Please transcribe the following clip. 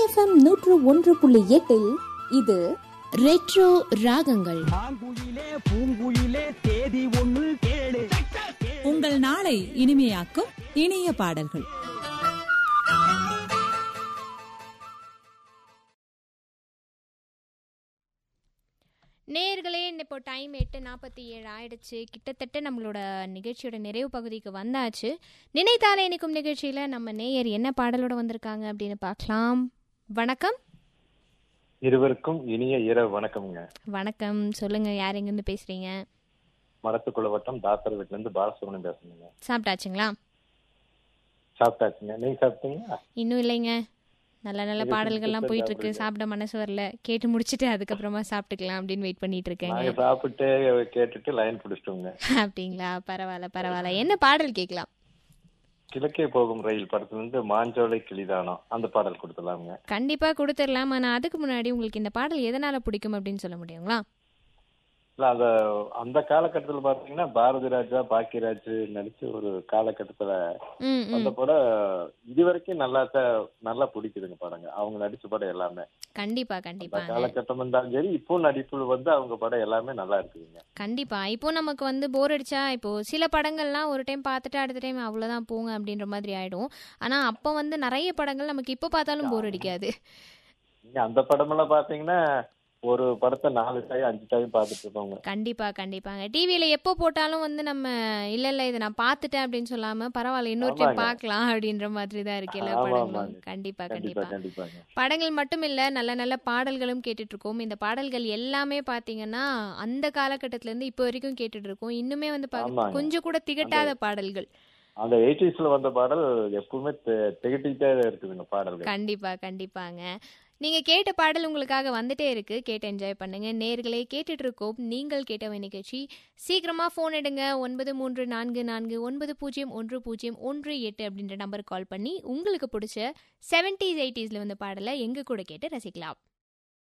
FM நூற்று ஒன்று புள்ளி எட்டில் இது ரெட்ரோ ராகங்கள் மாங்குயிலே பூங்குயிலே தேதி ஒண்ணு கேளு உங்கள் நாளை இனிமையாக்கும் இனிய பாடல்கள் நேர்களே இப்போ டைம் எட்டு நாற்பத்தி ஏழு ஆயிடுச்சு கிட்டத்தட்ட நம்மளோட நிகழ்ச்சியோட நிறைவு பகுதிக்கு வந்தாச்சு நினைத்தாலே இனிக்கும் நிகழ்ச்சியில் நம்ம நேயர் என்ன பாடலோட வந்திருக்காங்க அப்படின்னு பார்க்கலாம் வணக்கம் இருவருக்கும் இனிய இரவு வணக்கம்ங்க வணக்கம் சொல்லுங்க யார் எங்கேருந்து பேசுறீங்க மடத்துக்குள்ள வட்டம் தாசர் வீட்டுல இருந்து பாலசுப்ரமணியம் பேசுறீங்க சாப்பிட்டாச்சுங்களா சாப்பிட்டாச்சுங்க நீங்க சாப்பிட்டீங்களா இன்னும் இல்லைங்க நல்ல நல்ல இது பாடல்கள்லாம் புதுசா போயிட்டு இருக்கு சாப்பிடுறீங்க. சாப்பிட மனசு வரல கேட்டு முடிச்சிட்டு அதுக்கப்புறமா சாப்பிட்டுக்கலாம் அப்படின்னு வெயிட் பண்ணிட்டு இருக்கேங்க நாங்க சாப்பிட்டு கேட்டுட்டு லைன் பிடிச்சிட்டோங்க அப்படிங்களா பரவாயில்ல பரவாயில்ல என்ன பாடல் கேட்கலாம் கிழக்கே போகும் ரயில் படத்துல இருந்து மாஞ்சோலை கிளிதானம் அந்த பாடல் கொடுத்துலாங்க கண்டிப்பா கொடுத்துடலாம் ஆனா அதுக்கு முன்னாடி உங்களுக்கு இந்த பாடல் எதனால பிடிக்கும் அப்படின்னு சொல்ல முடியுங்களா இல்ல அந்த அந்த காலகட்டத்துல பாத்தீங்கன்னா பாரதி ராஜா பாக்கியராஜ் நடிச்ச ஒரு காலகட்டத்துல ம் ம் அந்த படம் இது வரைக்கும் நல்லா தான் நல்லா பிடிக்குதுங்க படங்க அவங்க நடிச்ச படம் எல்லாமே கண்டிப்பா அந்த கண்டிப்பாங்க காலகட்டம் இருந்தாலும் சரி இப்போ நடிப்பு வந்து அவங்க படம் எல்லாமே நல்லா இருக்குதுங்க கண்டிப்பா இப்போ நமக்கு வந்து போர் அடிச்சா இப்போ சில படங்கள்லாம் ஒரு டைம் பார்த்துட்டு அடுத்த டைம் அவ்வளவுதான் போங்க அப்படின்ற மாதிரி ஆயிடும் ஆனா அப்போ வந்து நிறைய படங்கள் நமக்கு இப்போ பார்த்தாலும் போர் அடிக்காது நீங்க அந்த படமெல்லாம் பாத்தீங்கன்னா ஒரு படத்தை நாலு டைம் அஞ்சு டைம் பார்த்துட்டு இருப்போங்க கண்டிப்பா கண்டிப்பாங்க டிவியில எப்போ போட்டாலும் வந்து நம்ம இல்ல இல்ல இதை நான் பார்த்துட்டேன் அப்படின்னு சொல்லாம பரவாயில்ல இன்னொரு டைம் ஆமாங்க. பார்க்கலாம் அப்படின்ற மாதிரி தான் இருக்கு எல்லா ஆமா, படங்களும் ஆமாங்க. கண்டிப்பா கண்டிப்பா கண்டிப்பா கண்டிப்பாங்க படங்கள் மட்டும் இல்ல நல்ல நல்ல பாடல்களும் கேட்டுட்டு இருக்கோம் இந்த பாடல்கள் எல்லாமே பாத்தீங்கன்னா அந்த காலகட்டத்துல இருந்து இப்போ வரைக்கும் கேட்டுட்டு இருக்கோம் இன்னுமே வந்து பா- ஆமாங்க. கொஞ்சம் கூட திகட்டாத பாடல்கள் அந்த எயிட்டிஸ்ல வந்த பாடல் எப்பவுமே தெ- திகட்டிக்கிட்டே இருக்குதுங்க பாடல்கள் கண்டிப்பா கண்டிப்பாங்க நீங்க கேட்ட பாடல் உங்களுக்காக வந்துட்டே இருக்கு கேட்டு என்ஜாய் பண்ணுங்க நேர்களே கேட்டுட்டு இருக்கோம் நீங்கள் கேட்ட நிகழ்ச்சி சீக்கிரமா ஃபோன் எடுங்க ஒன்பது மூன்று நான்கு நான்கு ஒன்பது பூஜ்ஜியம் ஒன்று பூஜ்ஜியம் ஒன்று எட்டு அப்படின்ற நம்பருக்கு கால் பண்ணி உங்களுக்கு பிடிச்ச செவன்டீஸ் எயிட்டிஸ்ல வந்த பாடலை எங்க கூட கேட்டு ரசிக்கலாம்